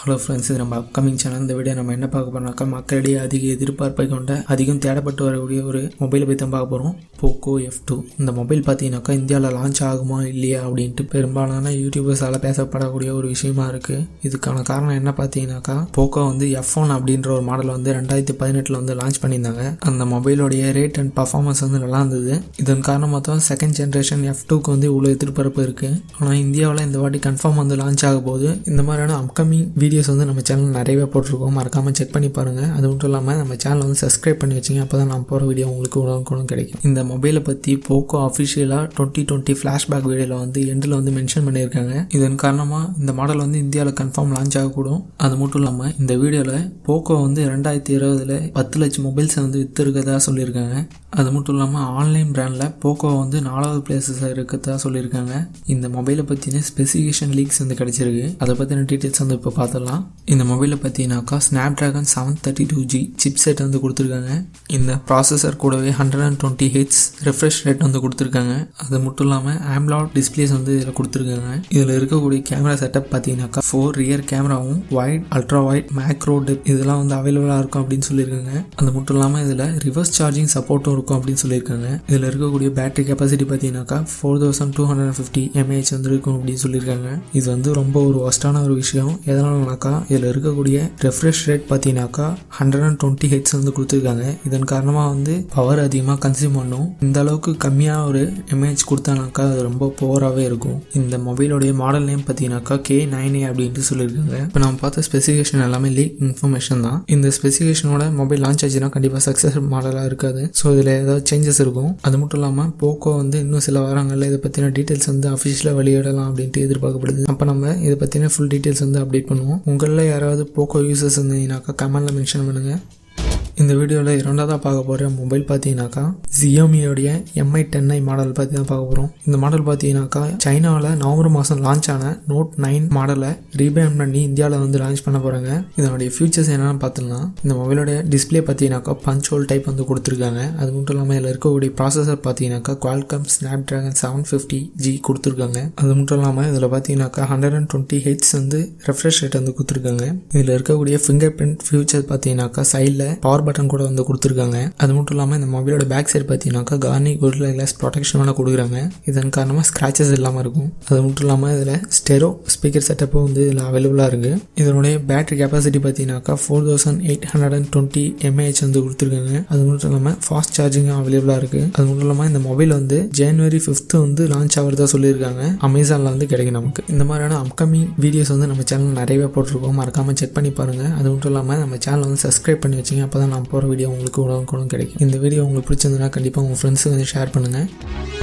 hello friends இது நம்ம upcoming channel இந்த வீடியோ நம்ம என்ன பார்க்க போறோம்னாக்கா மக்களிடையே அதிக எதிர்பார்ப்பை கொண்ட அதிகம் தேடப்பட்டு வரக்கூடிய ஒரு மொபைலை பற்றி தான் பார்க்க போகிறோம் போக்கோ எஃப் டூ இந்த மொபைல் பார்த்தீங்கன்னாக்கா இந்தியாவில் லான்ச் ஆகுமா இல்லையா அப்படின்ட்டு பெரும்பாலான யூடியூபர்ஸால் பேசப்படக்கூடிய ஒரு விஷயமா இருக்குது இதுக்கான காரணம் என்ன பார்த்தீங்கன்னாக்கா போக்கோ வந்து எஃப் ஒன் அப்படின்ற ஒரு மாடல் வந்து ரெண்டாயிரத்தி பதினெட்டில் வந்து லான்ச் பண்ணியிருந்தாங்க அந்த மொபைலோடைய ரேட் அண்ட் பர்ஃபார்மன்ஸ் வந்து நல்லா இருந்தது இதன் காரணமாக தான் செகண்ட் ஜென்ரேஷன் எஃப் டூக்கு வந்து இவ்வளோ எதிர்பார்ப்பு இருக்குது ஆனால் இந்தியாவில் இந்த வாட்டி கன்ஃபார்ம் வந்து லான்ச் ஆக போகுது இந்த மாதிரியான அப்கமிங் வீடியோஸ் வந்து நம்ம சேனல் நிறையவே போட்டிருக்கோம் மறக்காமல் செக் பண்ணி பாருங்கள் அது மட்டும் இல்லாமல் நம்ம சேனல் வந்து சப்ஸ்கிரைப் பண்ணி வச்சிங்க அப்போ தான் நான் போகிற வீடியோ உங்களுக்கு உடனுக்குடன் கிடைக்கும் இந்த மொபைலை பற்றி போக்கோ அஃபிஷியலாக டுவெண்ட்டி டுவெண்ட்டி ஃப்ளாஷ்பேக் வீடியோவில் வந்து எண்டில் வந்து மென்ஷன் பண்ணியிருக்காங்க இதன் காரணமாக இந்த மாடல் வந்து இந்தியாவில் கன்ஃபார்ம் லான்ச் ஆகக்கூடும் அது மட்டும் இல்லாமல் இந்த வீடியோவில் போக்கோ வந்து ரெண்டாயிரத்தி இருபதில் பத்து லட்சம் மொபைல்ஸை வந்து விற்றுருக்கதா சொல்லியிருக்காங்க அது மட்டும் இல்லாமல் ஆன்லைன் பிராண்டில் போக்கோ வந்து நாலாவது பிளேஸஸ் இருக்கிறதா சொல்லியிருக்காங்க இந்த மொபைலை பற்றின ஸ்பெசிஃபிகேஷன் லீக்ஸ் வந்து கிடச்சிருக்கு அதை பற்றின டீட்டெயில்ஸ் வந்து இப்போ பார்த்துடலாம் இந்த மொபைலை பார்த்தீங்கன்னாக்கா Snapdragon seven thirty two G chipset வந்து கொடுத்துருக்காங்க இந்த ப்ராசஸர் கூடவே hundred and twenty hertz refresh rate வந்து கொடுத்துருக்காங்க அது மட்டும் இல்லாமல் ஆம்லாட் டிஸ்பிளேஸ் வந்து இதில் கொடுத்துருக்காங்க இதில் இருக்கக்கூடிய கேமரா செட்டப் பார்த்தீங்கன்னாக்கா ஃபோர் ரியர் கேமராவும் wide ultra wide macro depth இதெல்லாம் வந்து அவைலபிளாக இருக்கும் அப்படின்னு சொல்லியிருக்காங்க அது மட்டும் இல்லாமல் இதில் ரிவர்ஸ் சார்ஜிங் சப்போர்ட்டும் இருக்கும் அப்படின்னு சொல்லியிருக்காங்க இதில் இருக்கக்கூடிய பேட்டரி கெப்பாசிட்டி பார்த்தீங்கன்னாக்கா four thousand two hundred fifty mAh வந்து இருக்கும் அப்படின்னு சொல்லியிருக்காங்க இது வந்து ரொம்ப ஒரு ஒஸ்டான ஒரு விஷயம் எதனாலனாக்கா இதில் இருக்கக்கூடிய ரெஃப்ரெஷ் ரேட் பார்த்தீங்கன்னாக்கா ஹண்ட்ரட் அண்ட் டுவெண்ட்டி ஹெட்ஸ் வந்து கொடுத்துருக்காங்க இதன் காரணமாக வந்து பவர் அதிகமாக கன்சியூம் பண்ணும் இந்த அளவுக்கு கம்மியாக ஒரு எம்ஏஹெச் கொடுத்தானாக்கா அது ரொம்ப போராகவே இருக்கும் இந்த மொபைலோடைய மாடல் நேம் பார்த்தீங்கன்னாக்கா கே நைன் ஏ அப்படின்ட்டு சொல்லியிருக்காங்க இப்போ நம்ம பார்த்த ஸ்பெசிஃபிகேஷன் எல்லாமே லீக் இன்ஃபர்மேஷன் தான் இந்த ஸ்பெசிஃபிகேஷனோட மொபைல் லான்ச் ஆச்சுன்னா கண்டிப்பாக சக்ஸஸ் மாடலாக இருக்காது ஸோ இதில் ஏதாவது சேஞ்சஸ் இருக்கும் அது மட்டும் இல்லாமல் போக்கோ வந்து இன்னும் சில வாரங்களில் இதை பற்றின டீட்டெயில்ஸ் வந்து அஃபிஷியலாக வெளியிடலாம் அப்படின்ட்டு எதிர்பார்க்கப்படுது அப்போ நம்ம இதை பற்றின ஃபுல் டீட்டெயில்ஸ் வந்து அப்டேட் பண்ணுவோம் உங்களில் யாராவது போக்கோ யூசர்ஸ் இருந்தீங்கன்னாக்கா கமெண்ட்டில் மென்ஷன் பண்ணுங்கள் இந்த வீடியோவில் இரண்டாவதாக பார்க்க போகிற மொபைல் பார்த்தீங்கன்னாக்கா ஜியோமியோடைய எம்ஐ டென் ஐ மாடல் பற்றி தான் பார்க்க போகிறோம் இந்த மாடல் பார்த்தீங்கன்னாக்கா சைனாவில் நவம்பர் மாதம் லான்ச் ஆன நோட் நைன் மாடலை ரீபேம் பண்ணி இந்தியாவில் வந்து லான்ச் பண்ண போகிறாங்க இதனுடைய ஃபியூச்சர்ஸ் என்னென்னு பார்த்துக்கலாம் இந்த மொபைலோட டிஸ்பிளே பார்த்தீங்கன்னாக்கா பஞ்ச் ஹோல் டைப் வந்து கொடுத்துருக்காங்க அது மட்டும் இல்லாமல் இதில் இருக்கக்கூடிய ப்ராசஸர் பார்த்தீங்கன்னாக்கா Qualcomm Snapdragon seven fifty G கொடுத்துருக்காங்க அது மட்டும் இல்லாமல் இதில் பார்த்தீங்கன்னாக்கா ஹண்ட்ரட் அண்ட் டுவெண்ட்டி ஹெட்ஸ் வந்து ரெஃப்ரெஷ் ரேட் வந்து கொடுத்துருக்காங்க இதில் இருக்கக்கூடிய ஃபிங்கர் பிரிண்ட் ஃபியூச்சர் பார்த்தீங்கன்னாக்கா சைடில் பவர் பட்டன் கூட வந்து கொடுத்துருக்காங்க அது மட்டும் இல்லாமல் இந்த மொபைலோட பேக் சைடு பார்த்தீங்கன்னாக்கா கார்னி குட்ல கிளாஸ் ப்ரொடெக்ஷனோட கொடுக்குறாங்க இதன் காரணமாக ஸ்க்ராச்சஸ் இல்லாமல் இருக்கும் அது மட்டும் இல்லாமல் இதில் ஸ்டெரோ ஸ்பீக்கர் செட்டப்பும் வந்து இதில் அவைலபிளாக இருக்குது இதனுடைய பேட்டரி கெப்பாசிட்டி பார்த்தீங்கன்னாக்கா four thousand eight hundred and twenty mAh வந்து கொடுத்துருக்காங்க அது மட்டும் இல்லாமல் ஃபாஸ்ட் சார்ஜிங்கும் அவைலபிளாக இருக்குது அது மட்டும் இல்லாமல் இந்த மொபைல் வந்து ஜனவரி ஃபிஃப்த்து வந்து லான்ச் ஆகிறதா சொல்லியிருக்காங்க அமேசானில் வந்து கிடைக்கும் நமக்கு இந்த மாதிரியான அப்கமிங் வீடியோஸ் வந்து நம்ம சேனல் நிறையவே போட்டிருக்கோம் மறக்காமல் செக் பண்ணி பாருங்கள் அது மட்டும் இல்லாமல் நம்ம சேனல் வந்து சப்ஸ்கிரைப் பண்ணி வச்சிங்க அப்போ தான் நான் போகிற வீடியோ உங்களுக்கு உடனுக்குடன் கிடைக்கும் இந்த வீடியோ உங்களுக்கு பிடிச்சிருந்ததுன்னா கண்டிப்பாக உங்கள் ஃப்ரெண்ட்ஸுக்கு வந்து ஷேர் பண்ணுங்கள்